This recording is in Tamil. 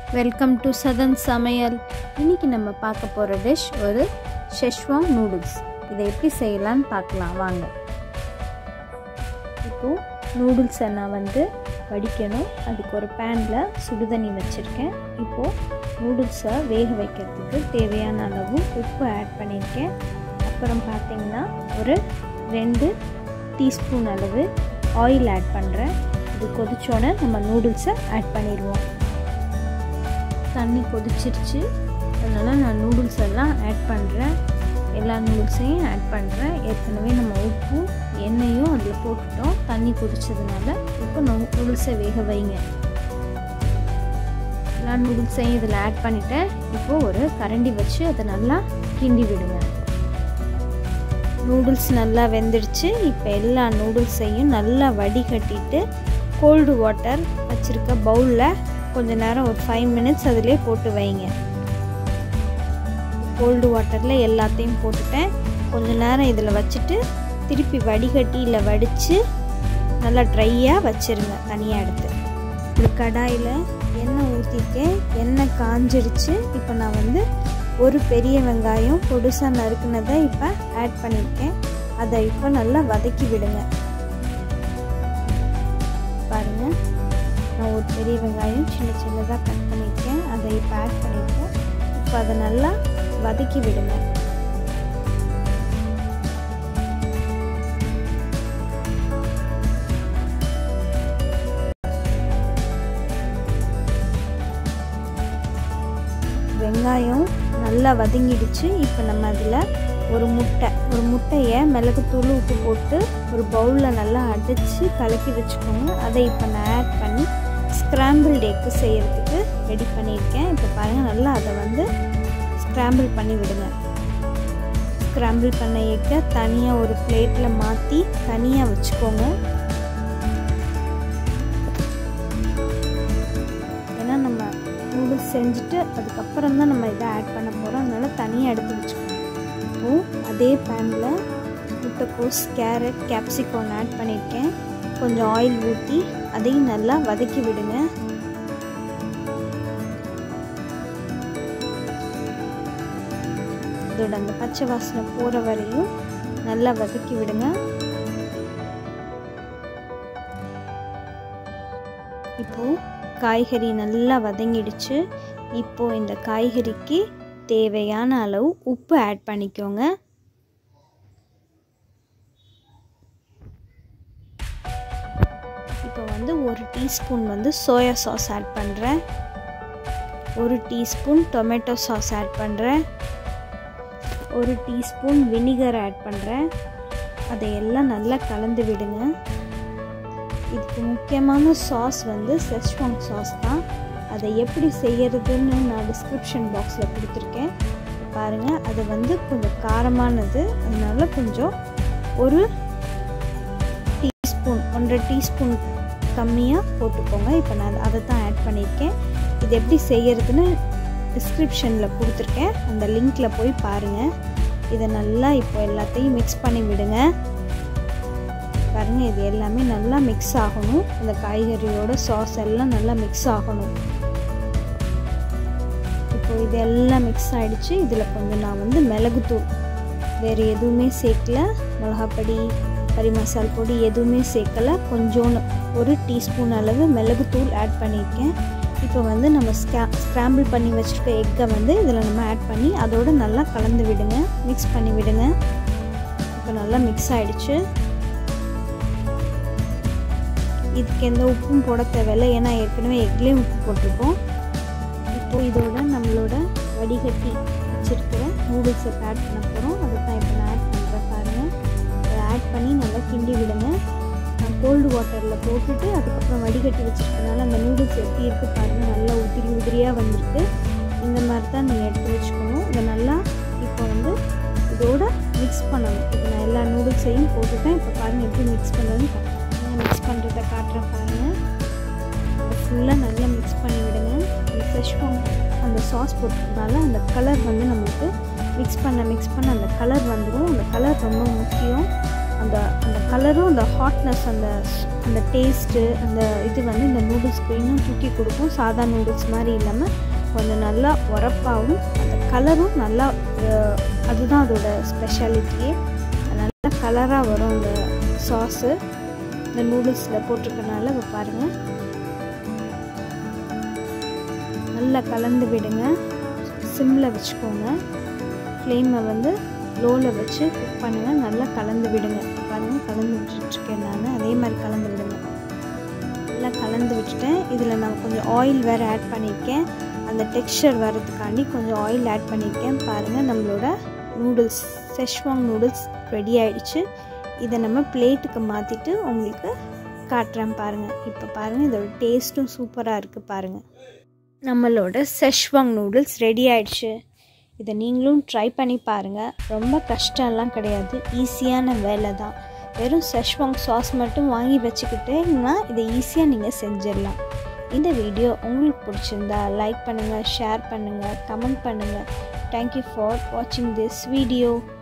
வெல்கம் டு சதன் சமையல் இன்னைக்கு நம்ம பார்க்க போகிற டிஷ் ஒரு ஷெஷ்வாங் நூடுல்ஸ் இதை எப்படி செய்யலான்னு பார்க்கலாம் வாங்க இப்போது நூடுல்ஸை நான் வந்து வடிக்கணும் அதுக்கு ஒரு பேனில் சுடுதண்ணி வச்சுருக்கேன் இப்போது நூடுல்ஸை வேக வைக்கிறதுக்கு தேவையான அளவு உப்பு ஆட் பண்ணியிருக்கேன் அப்புறம் பார்த்திங்கன்னா ஒரு ரெண்டு டீஸ்பூன் அளவு ஆயில் ஆட் பண்ணுறேன் இது கொதிச்சோன்னே நம்ம நூடுல்ஸை ஆட் பண்ணிடுவோம் தண்ணி கொதிச்சிருச்சு அதனால் நான் நூடுல்ஸ் எல்லாம் ஆட் பண்ணுறேன் எல்லா நூடுல்ஸையும் ஆட் பண்ணுறேன் ஏற்கனவே நம்ம உப்பும் எண்ணெயும் அதில் போட்டுட்டோம் தண்ணி கொதிச்சதுனால இப்போ நூடுல்ஸை வேக வைங்க எல்லா நூடுல்ஸையும் இதில் ஆட் பண்ணிவிட்டேன் இப்போது ஒரு கரண்டி வச்சு அதை நல்லா கிண்டி விடுங்க நூடுல்ஸ் நல்லா வெந்துடுச்சு இப்போ எல்லா நூடுல்ஸையும் நல்லா வடிகட்டிட்டு கோல்டு வாட்டர் வச்சுருக்க பவுலில் கொஞ்ச நேரம் ஒரு ஃபைவ் மினிட்ஸ் அதிலே போட்டு வைங்க கோல்டு வாட்டரில் எல்லாத்தையும் போட்டுட்டேன் கொஞ்ச நேரம் இதில் வச்சுட்டு திருப்பி வடிகட்டி இல்லை வடித்து நல்லா ட்ரையாக வச்சுருங்க தனியாக எடுத்து ஒரு கடாயில் எண்ணெய் ஊற்றிருக்கேன் எண்ணெய் காஞ்சிடுச்சு இப்போ நான் வந்து ஒரு பெரிய வெங்காயம் பொடுசாக நறுக்குனதை இப்போ ஆட் பண்ணியிருக்கேன் அதை இப்போ நல்லா வதக்கி விடுங்க பாருங்கள் நான் ஒரு பெரிய வெங்காயம் சின்ன சின்னதாக கட் பண்ணியிருக்கேன் அதை இப்போ ஆட் பண்ணியிருக்கேன் இப்போ அதை நல்லா வதக்கி விடுங்க வெங்காயம் நல்லா வதங்கிடுச்சு இப்போ நம்ம அதில் ஒரு முட்டை ஒரு முட்டையை மிளகுத்தூள் உப்பு போட்டு ஒரு பவுலில் நல்லா அடித்து கலக்கி வச்சுக்கோங்க அதை இப்போ நான் ஆட் பண்ணி ஸ்க்ராம்பிள்டு எக்கு செய்கிறதுக்கு ரெடி பண்ணியிருக்கேன் இப்போ பாருங்கள் நல்லா அதை வந்து ஸ்க்ராம்பிள் பண்ணி விடுங்க ஸ்க்ராம்பிள் பண்ண எக்கை தனியாக ஒரு பிளேட்டில் மாற்றி தனியாக வச்சுக்கோங்க ஏன்னா நம்ம நூடுல்ஸ் செஞ்சுட்டு அதுக்கப்புறம் தான் நம்ம இதை ஆட் பண்ண போகிறோம் அதனால் தனியாக எடுத்து வச்சுக்கோங்க இப்போது அதே பேனில் முட்டைக்கோஸ் கேரட் கேப்சிகான் ஆட் பண்ணியிருக்கேன் கொஞ்சம் ஆயில் ஊற்றி அதையும் நல்லா வதக்கி விடுங்க இதோட அந்த பச்சை வாசனை போகிற வரையும் நல்லா வதக்கி விடுங்க இப்போது காய்கறி நல்லா வதங்கிடுச்சு இப்போது இந்த காய்கறிக்கு தேவையான அளவு உப்பு ஆட் பண்ணிக்கோங்க இப்போ வந்து ஒரு டீஸ்பூன் வந்து சோயா சாஸ் ஆட் பண்ணுறேன் ஒரு டீஸ்பூன் டொமேட்டோ சாஸ் ஆட் பண்ணுறேன் ஒரு டீஸ்பூன் வினிகர் ஆட் பண்ணுறேன் அதையெல்லாம் நல்லா கலந்து விடுங்க இதுக்கு முக்கியமான சாஸ் வந்து செஸ்வாங் சாஸ் தான் அதை எப்படி செய்யறதுன்னு நான் டிஸ்கிரிப்ஷன் பாக்ஸில் கொடுத்துருக்கேன் பாருங்கள் அது வந்து கொஞ்சம் காரமானது அதனால கொஞ்சம் ஒரு டீஸ்பூன் ஒன்றரை டீஸ்பூன் கம்மியாக போட்டுக்கோங்க இப்போ நான் அதை தான் ஆட் பண்ணியிருக்கேன் இது எப்படி செய்யறதுன்னு டிஸ்கிரிப்ஷனில் கொடுத்துருக்கேன் அந்த லிங்க்கில் போய் பாருங்கள் இதை நல்லா இப்போ எல்லாத்தையும் மிக்ஸ் பண்ணி விடுங்க பாருங்கள் இது எல்லாமே நல்லா மிக்ஸ் ஆகணும் அந்த காய்கறியோட சாஸ் எல்லாம் நல்லா மிக்ஸ் ஆகணும் இப்போ இது எல்லாம் மிக்ஸ் ஆகிடுச்சு இதில் கொஞ்சம் நான் வந்து மிளகுத்தூள் வேறு எதுவுமே சேர்க்கல மிளகாப்பொடி கறி மசால் பொடி எதுவுமே சேர்க்கலை கொஞ்சோன்னு ஒரு டீஸ்பூன் அளவு மிளகுத்தூள் ஆட் பண்ணியிருக்கேன் இப்போ வந்து நம்ம ஸ்கா ஸ்க்ராம்பிள் பண்ணி வச்சுருக்க எக்கை வந்து இதில் நம்ம ஆட் பண்ணி அதோடு நல்லா கலந்து விடுங்க மிக்ஸ் பண்ணி விடுங்க இப்போ நல்லா மிக்ஸ் ஆகிடுச்சு இதுக்கு எந்த உப்பும் போட தேவையில்லை ஏன்னா ஏற்கனவே எக்லேயும் உப்பு போட்டிருக்கோம் இப்போது இதோட நம்மளோட வடிகட்டி வச்சுருக்கிற நூடுல்ஸை ஆட் பண்ண போகிறோம் அதை தான் இப்போ நான் ஆட் பண்ணுறேன் பாருங்கள் அதை ஆட் பண்ணி நல்லா கிண்டி விடுங்க நான் கோல்டு வாட்டரில் போட்டுட்டு அதுக்கப்புறம் வடிகட்டி வச்சுருக்கனால அந்த நூடுல்ஸ் எப்படி இருக்குது பாருங்கள் நல்லா உதிரி உதிரியாக வந்திருக்கு இந்த மாதிரி தான் நீங்கள் எடுத்து வச்சுக்கணும் இதை நல்லா இப்போ வந்து இதோட மிக்ஸ் பண்ணணும் இப்போ நான் எல்லா நூடுல்ஸையும் போட்டுட்டேன் இப்போ பாருங்கள் எப்படி மிக்ஸ் பண்ணுறதுன்னு மிக்ஸ் பண்ணுறதை காட்டுறேன் பாருங்கள் ஃபுல்லாக நல்லா மிக்ஸ் பண்ணி விடுங்க அந்த ஃப்ரெஷ்வாங் அந்த சாஸ் போட்டுறதுனால அந்த கலர் வந்து நம்மளுக்கு மிக்ஸ் பண்ண மிக்ஸ் பண்ண அந்த கலர் வந்துடும் அந்த கலர் ரொம்ப முக்கியம் அந்த அந்த கலரும் அந்த ஹாட்னஸ் அந்த அந்த டேஸ்ட்டு அந்த இது வந்து இந்த நூடுல்ஸ்க்கு இன்னும் தூக்கி கொடுக்கும் சாதா நூடுல்ஸ் மாதிரி இல்லாமல் கொஞ்சம் நல்லா உரப்பாகவும் அந்த கலரும் நல்லா அஹ், அதுதான் அதோட ஸ்பெஷாலிட்டியே நல்லா கலராக வரும் அந்த சாஸு இந்த நூடுல்ஸில் போட்டிருக்கனால இப்போ பாருங்கள் நல்லா கலந்து விடுங்க சிம்மில் வச்சுக்கோங்க ஃப்ளேமை வந்து லோவில் வச்சு குக் பண்ணுங்கள் நல்லா கலந்து விடுங்க பாருங்கள் கலந்து விட்டுருக்கேன் நான் அதே மாதிரி கலந்து விடுங்க நல்லா கலந்து விட்டுட்டேன் இதில் நான் கொஞ்சம் ஆயில் வேறு ஆட் பண்ணியிருக்கேன் அந்த டெக்ஸ்சர் வர்றதுக்காண்டி கொஞ்சம் ஆயில் ஆட் பண்ணியிருக்கேன் பாருங்கள் நம்மளோட நூடுல்ஸ் செஷ்வாங் நூடுல்ஸ் ரெடி ஆயிடுச்சு இதை நம்ம பிளேட்டுக்கு மாற்றிட்டு உங்களுக்கு காட்டுறேன் பாருங்கள் இப்போ பாருங்கள் இதோட டேஸ்ட்டும் சூப்பராக இருக்குது பாருங்கள் நம்மளோட செஷ்வாங் நூடுல்ஸ் ரெடி ஆயிடுச்சு இதை நீங்களும் ட்ரை பண்ணி பாருங்கள் ரொம்ப கஷ்டம்லாம் கிடையாது ஈஸியான வேலை தான் வெறும் செஷ்வாங் சாஸ் மட்டும் வாங்கி வச்சுக்கிட்டேன்னா இதை ஈஸியாக நீங்கள் செஞ்சிடலாம் இந்த வீடியோ உங்களுக்கு பிடிச்சிருந்தா லைக் பண்ணுங்கள் ஷேர் பண்ணுங்கள் கமெண்ட் பண்ணுங்கள் தேங்க்யூ ஃபார் வாட்சிங் திஸ் வீடியோ